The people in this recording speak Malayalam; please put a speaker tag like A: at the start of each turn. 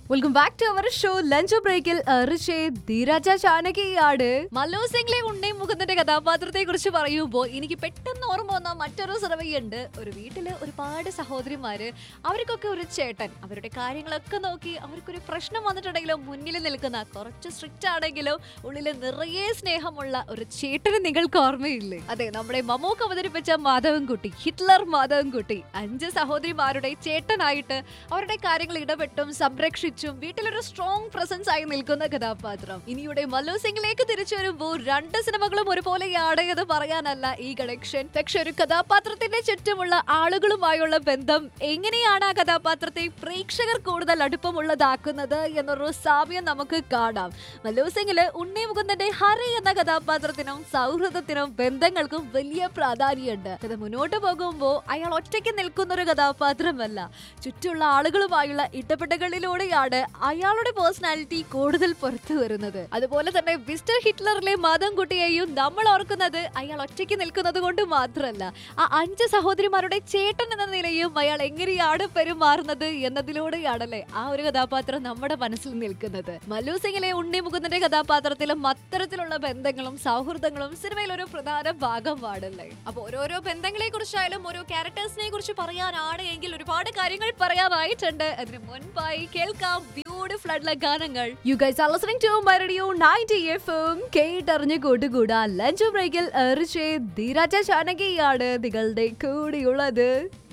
A: welcome back to our show lunch ബ്രേക്കിൽ ധീരജ ചാനകിയാണ് മല്ലു സിംഗ്ലെ ഉണ്ണി മുകുന്ദന്റെ കഥാപാത്രത്തെ കുറിച്ച് പറയുമ്പോൾ എനിക്ക് പെട്ടെന്ന് ഓർമ്മ വന്ന മറ്റൊരു സിനിമയുണ്ട് ഒരു വീട്ടില് ഒരുപാട് സഹോദരിമാര് അവർക്കൊക്കെ ഒരു ചേട്ടൻ അവരുടെ കാര്യങ്ങളൊക്കെ നോക്കി അവർക്കൊരു പ്രശ്നം വന്നിട്ടുണ്ടെങ്കിലും മുന്നിൽ നിൽക്കുന്ന കുറച്ച് സ്ട്രിക്റ്റ് ആണെങ്കിലും ഉള്ളിൽ നിറയെ സ്നേഹമുള്ള ഒരു ചേട്ടന് നിങ്ങൾക്ക് ഓർമ്മയില്ലേ അതെ നമ്മുടെ മമ്മൂക്ക് അവതരിപ്പിച്ച മാധവൻകുട്ടി ഹിറ്റ്ലർ മാധവൻകുട്ടി അഞ്ച് സഹോദരിമാരുടെ ചേട്ടനായിട്ട് അവരുടെ കാര്യങ്ങൾ ഇടപെട്ടും സംരക്ഷിച്ചും വീട്ടിലൊരു സ്ട്രോങ് പ്രസൻസ് ആയി നിൽക്കുന്ന കഥാപാത്രം ഇനിയുടെ മല്ലു സിംഗിലേക്ക് തിരിച്ചു വരുമ്പോൾ രണ്ട് സിനിമകളും ഒരുപോലെയാണ് എന്ന് പറയാനല്ല ഈ കണക്ഷൻ പക്ഷെ ഒരു കഥാപാത്രത്തിന്റെ ചുറ്റുമുള്ള ആളുകളുമായുള്ള ബന്ധം എങ്ങനെയാണ് ആ കഥാപാത്രത്തെ പ്രേക്ഷകർ കൂടുതൽ അടുപ്പമുള്ളതാക്കുന്നത് എന്നൊരു സാമ്യം നമുക്ക് കാണാം മല്ലു സിംഗില് ഉണ്ണി മുകുന്ദന്റെ ഹരി എന്ന കഥാപാത്രത്തിനും സൗഹൃദത്തിനും ബന്ധങ്ങൾക്കും വലിയ പ്രാധാന്യമുണ്ട് ഇത് മുന്നോട്ട് പോകുമ്പോൾ അയാൾ ഒറ്റയ്ക്ക് നിൽക്കുന്ന ഒരു കഥാപാത്രമല്ല ചുറ്റുള്ള ആളുകളുമായുള്ള ഇടപെടലുകളിലൂടെയാണ് അയാളുടെ പേഴ്സണാലിറ്റി കൂടുതൽ പുറത്തു വരുന്നത് അതുപോലെ തന്നെ മിസ്റ്റർ ഹിറ്റ്ലറിലെ മാധവൻകുട്ടിയെയും നമ്മൾ ഓർക്കുന്നത് അയാൾ ഒറ്റയ്ക്ക് നിൽക്കുന്നത് കൊണ്ട് മാത്രമല്ല ആ അഞ്ച് സഹോദരിമാരുടെ ചേട്ടൻ എന്ന നിലയും അയാൾ എങ്ങനെയാണ് പെരുമാറുന്നത് എന്നതിലൂടെയാണല്ലേ ആ ഒരു കഥാപാത്രം നമ്മുടെ മനസ്സിൽ നിൽക്കുന്നത് മല്ലു സിംഗിലെ ഉണ്ണി മുകുന്ദന്റെ കഥാപാത്രത്തിലും അത്തരത്തിലുള്ള ബന്ധങ്ങളും സൗഹൃദങ്ങളും സിനിമയിൽ ഒരു പ്രധാന ഭാഗമാണല്ലേ അപ്പൊ ഓരോരോ ബന്ധങ്ങളെ കുറിച്ചായാലും ഓരോ ക്യാരക്ടേഴ്സിനെ കുറിച്ച് പറയാനാണ് എങ്കിൽ ഒരുപാട് കാര്യങ്ങൾ പറയാനായിട്ടുണ്ട് അതിന് മുൻപായി കേൾക്കാം ബ്യൂട്ടിഫുൾ ആയിട്ടുള്ള ഗാനങ്ങൾ you guys are listening to my radio 90 FM കേട്ടറിഞ്ഞ് കൂട്ടുകൂടാ ലഞ്ച് ബ്രേക്കിൽ എറിച്ചേ ധീരാജ ചാനകിയാണ് നിങ്ങളുടെ കൂടെയുള്ളത്